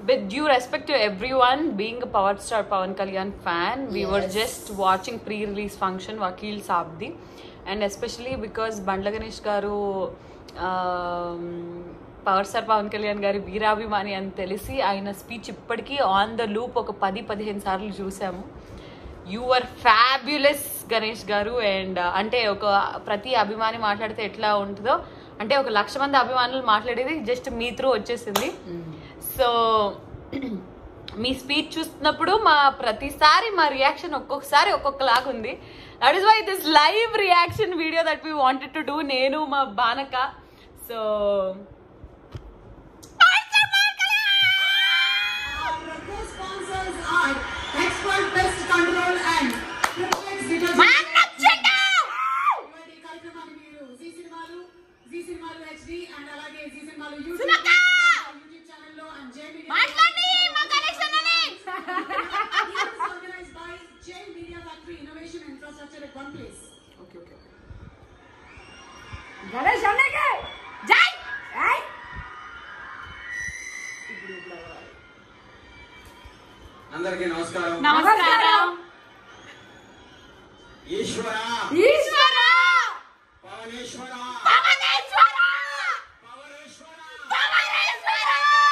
with due respect to everyone, being a power star Pawan Kalyan fan, we were Yes. just watching pre-release function Vakil Sabdi, and especially because Bandla Ganesh garu power star Pawan Kalyan గారి వీరాభిమాని అని తెలిసి ఆయన speech ఇప్పటికీ on the loop ఒక పది పదిహేను సార్లు చూసాము యు ఆర్ ఫ్యాబ్యులస్ గణేష్ గారు అండ్ అంటే ఒక ప్రతి అభిమాని మాట్లాడితే ఎట్లా ఉంటుందో అంటే ఒక లక్ష మంది అభిమానులు మాట్లాడేది జస్ట్ మీ త్రూ వచ్చేసింది సో మీ స్పీచ్ చూస్తున్నప్పుడు మా ప్రతిసారి మా రియాక్షన్ ఒక్కొక్కసారి ఒక్కొక్కలాగా ఉంది that is why this live reaction video that we wanted to do నేను మా బానక so Our co-sponsors are Expert Pest Control and Triplex Detergent. ఇవాళ ఈ కార్యక్రమాన్ని మీరు జీ సినిమాలు జీ సినిమాలు హెచ్డి అండ్ అలాగే జీ సినిమాలు యూట్యూబ్ యూట్యూబ్ ఛానల్లో and J organised by J media factory innovation infrastructure at one place okay okay Ganesh అన్నకే జై జై అందరికీ నమస్కారం నమస్కారం ఈశ్వర ఈశ్వర పవనేశ్వర పవనేశ్వర పవనేశ్వర పవనేశ్వర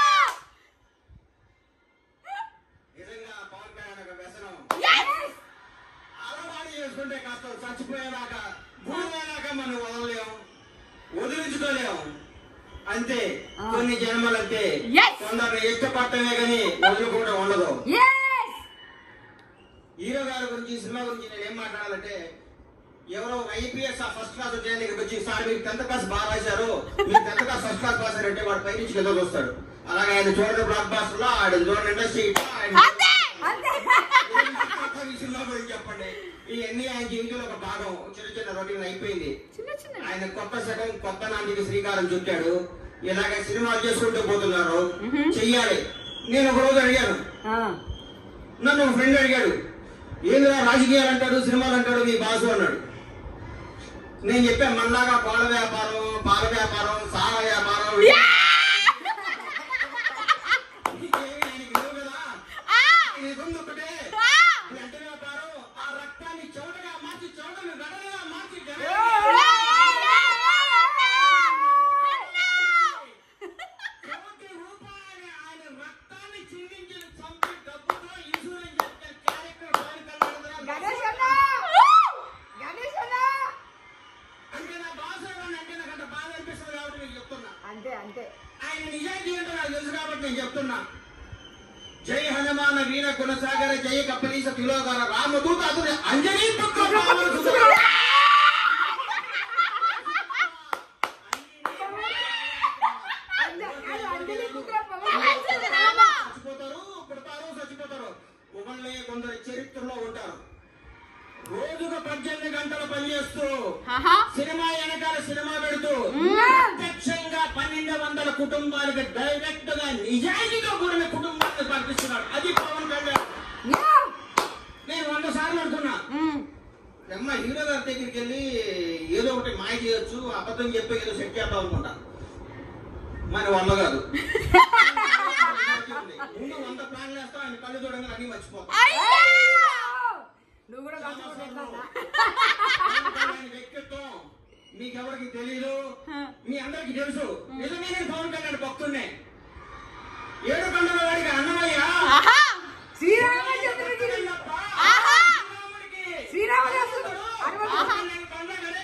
నిజంగా పవన్ కళ్యాణ్ ఒక వ్యసనం yes అలవాటు చేసుకుంటే కాస్త చచ్చిపోయేదాకా భూమిదాకా మనం వదలలేము వదిలించుకోలేము అంతే కొన్ని జన్మలంతే Yes. కొందరిని ఇష్టపడటమే కానీ వదులుకోవడం ఉండదు yes హీరో గారి గురించి ఈ సినిమా గురించి నేను ఏం మాట్లాడాలంటే ఎవరో ఐపీఎస్ ఆ ఫస్ట్ క్లాస్ వచ్చే దగ్గరికి వచ్చి సార్ మీరు టెన్త్ క్లాస్ బాగా రాశారు మీరు tenth class first class pass అంటే వాడు పై నుంచి కింద చూస్తాడు అలాగే ఆయన చూడండి బ్లాక్ బాస్టర్ లో ఆయన చూడండి ఇండస్ట్రీ అంతే అంతే ఈ సినిమా గురించి చెప్పండి ఇవన్నీ ఆయన జీవితంలో ఒక భాగం చిన్న చిన్న రొటీన్ అయిపోయింది చిన్న చిన్న ఆయన కొత్త శకం కొత్త నాటికి శ్రీకారం చుట్టాడు ఇలాగ సినిమాలు చేసుకుంటూ పోతున్నారు చెయ్యాలి నేను ఒక రోజు అడిగాను నన్ను ఒక ఫ్రెండ్ అడిగాడు ఏందిరా రాజకీయాలు అంటాడు సినిమాలు అంటాడు మీ బాసు అన్నాడు నేను చెప్పాను మనలాగా పాల వ్యాపారం పాల వ్యాపారం సాల వ్యాపారం నీకేమీ ఆయనకి లేవు కదా? నీకు ఉంది ఒకటే. బ్లడ్ వ్యాపారం ఆ రక్తాన్ని చెమటగా మార్చి చెమటను గడలుగా మార్చి కోటి రూపాయలు ఆయన రక్తాన్ని చిందించిన చంపి డబ్బుతో ఇన్సూరెన్స్ చేసిన క్యారెక్టర్ పవన్ కళ్యాణ్ గారు. గణేష్ అన్న గణేష్ అన్న అంటే నా భాష అంటే నాకు అంత బాధ అనిపిస్తుంది కాబట్టి నేను చెప్తున్నా అంతే అంతే ఆయన నిజాయితీ ఏంటో నాకు తెలుసు కాబట్టి నేను చెప్తున్నా జై హనుమాన వీర కొనసాగర జయ కపలీస తిలోగర రామదూత అతని అంజనీ పుత్ర రామదూత. అంతే అది అంజలి పుత్ర చచ్చిపోతారు పుడతారు చచ్చిపోతారు ఒకళ్ళే కొందరు చరిత్రలో ఉంటారు రోజుకు పద్దెనిమిది గంటలు పనిచేస్తూ ఆహా. సినిమా వెనకాల సినిమా పెడుతూ ప్రత్యక్షంగా పన్నెండు వందల కుటుంబాలకు డైరెక్ట్ గా నిజాయితీగా కూడిన కుటుంబాన్ని పంపిస్తున్నాడు అది పవన్ కళ్యాణ్ నేను వంద సార్లు అనుకున్నా అమ్మ హీరో గారి దగ్గరికి వెళ్ళి ఏదో ఒకటి మాయ చేయొచ్చు అబద్ధం చెప్పి ఏదో సెట్ చేద్దాం అనుకుంటా మరి వల్ల కాదు ముందు వంద ప్లాన్లు వేస్తాం ఆయన కళ్ళు చూడంగా అన్ని మర్చిపోతాం నువ్వు కూడా మర్చిపోతున్నావు ఆయన వ్యక్తిత్వం మీకెవరికి తెలీదు మీ అందరికి తెలుసు నిజమే నేను పవన్ కళ్యాణ్ భక్తున్నే ఏడు కండల వాడికి అన్నమయ్య శ్రీరామచంద్రుడికి కృష్ణయ్యప్ప, ఆహా. శ్రీరాముడికి శ్రీరామదాసుడు హనుమంతుడు. Pawan పండగనే.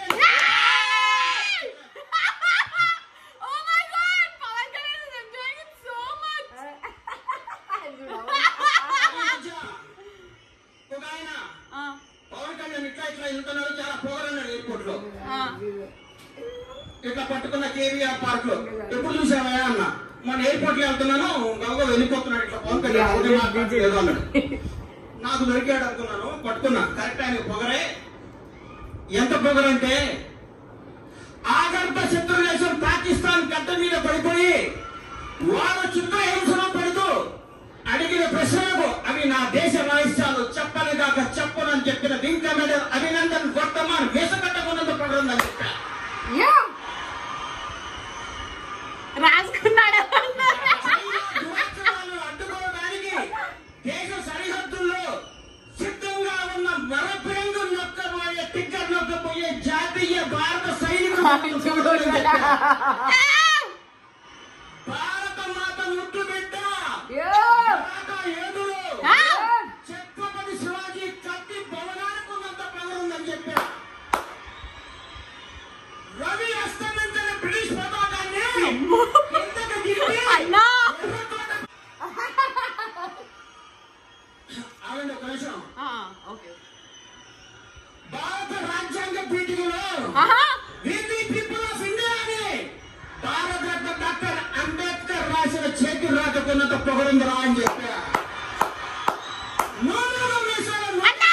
Oh my god! Pawan Kalyan is enjoying it so much. మధ్య ఒక ఆయన Ah, పవన్ కళ్యాణ్ ఇట్లా ఇట్లా వెళ్తున్నాడు చాలా పొగరన్నాడు ఎయిర్పోర్ట్ లో ah. ఇట్లా పట్టుకున్న కేవీఆర్ పార్క్ లో ఎప్పుడు చూసావా అన్న మన ఎయిర్పోర్ట్ లో వెళ్తున్నాను గవగా వెళ్ళిపోతున్నాడు ఇట్లా పవన్ కళ్యాణ్ ఒకటే మాట్లాడలేదు అన్నాడు నాకు దొరికాడు అనుకున్నాను పట్టుకున్నా కరెక్ట్ ఆయన పొగరే ఎంత పొగరంటే ఆగర్భ శత్రు దేశం పాకిస్తాన్ గడ్డ మీద పడిపోయి వారు చిత్రహింసలో పడుతూ అడిగిన ప్రశ్నలకు అవి నా దేశ రహస్యాలు చెప్పని దాకా చెప్పనని చెప్పిన వింక మెడల్ అభినందన్ వర్తమాన్ వేసగట్టకున్నంత పొగరుందని చెప్పా రాసుకున్నాడు దురాచారాలు అడ్డు భారత మాత ముద్దు బిడ్డ యో భారత ఏదులు ఆ! ఛత్రపతి శివాజీ కత్తి భవనానికి ఉన్నంత పవర్ ఉందని చెప్పా రవి అస్తమించిన బ్రిటిష్ పతాకాన్ని కిందకి దింపి అన్నా ఎర్రకోట ఆగండి ఒక నిమిషం ఓకే భారత రాజ్యాంగ పీఠికలో ఆహా హిందీ పీపుల్ ఆఫ్ ఇండియా అని భారత రత్న డాక్టర్ అంబేద్కర్ రాసిన చేతి రాకపోయినంత పొగరుందిరా అని చెప్పా నూనెలో మీసాల అన్నా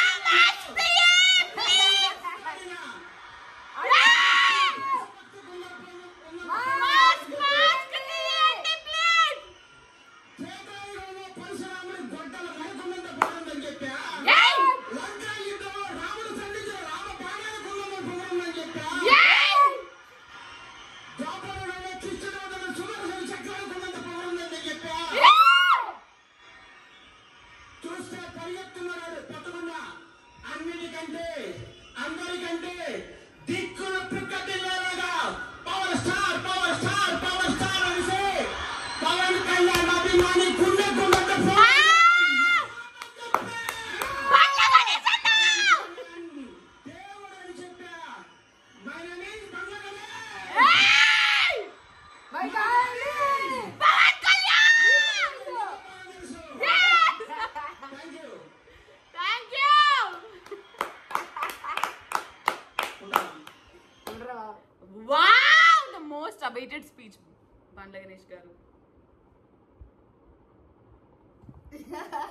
మాస్క్ మాస్క్ తీయండి ప్లీజ్ చేతాయిలో పరశురాముడి గొడ్డల నరకున్నంత పొగరుందని చెప్పా ఏయ్ లంకా యుద్ధంలో రాముడు సంధించిన రామ బాణాలకు ఉన్నంత పొగరుందని చెప్పా ఏయ్ ద్వాపరంలో కృష్ణుడు వదన సుదర్శన చక్రానికి ఉన్నంత పొగరుందని చెప్పా ఏయ్ చూస్తే పరిగెత్తున్నాడు పట్టకుండా అన్నిటికంటే అందరికంటే దిక్కున పిక్కటిల్లాగా power star power star power star అనేసి పవన్ కళ్యాణ్ అభిమాని గుండె గుండె దేవుడు అని చెప్పా my name is Bangladesh my god thank you thank you wow the most awaited speech Bandla Ganesh గారు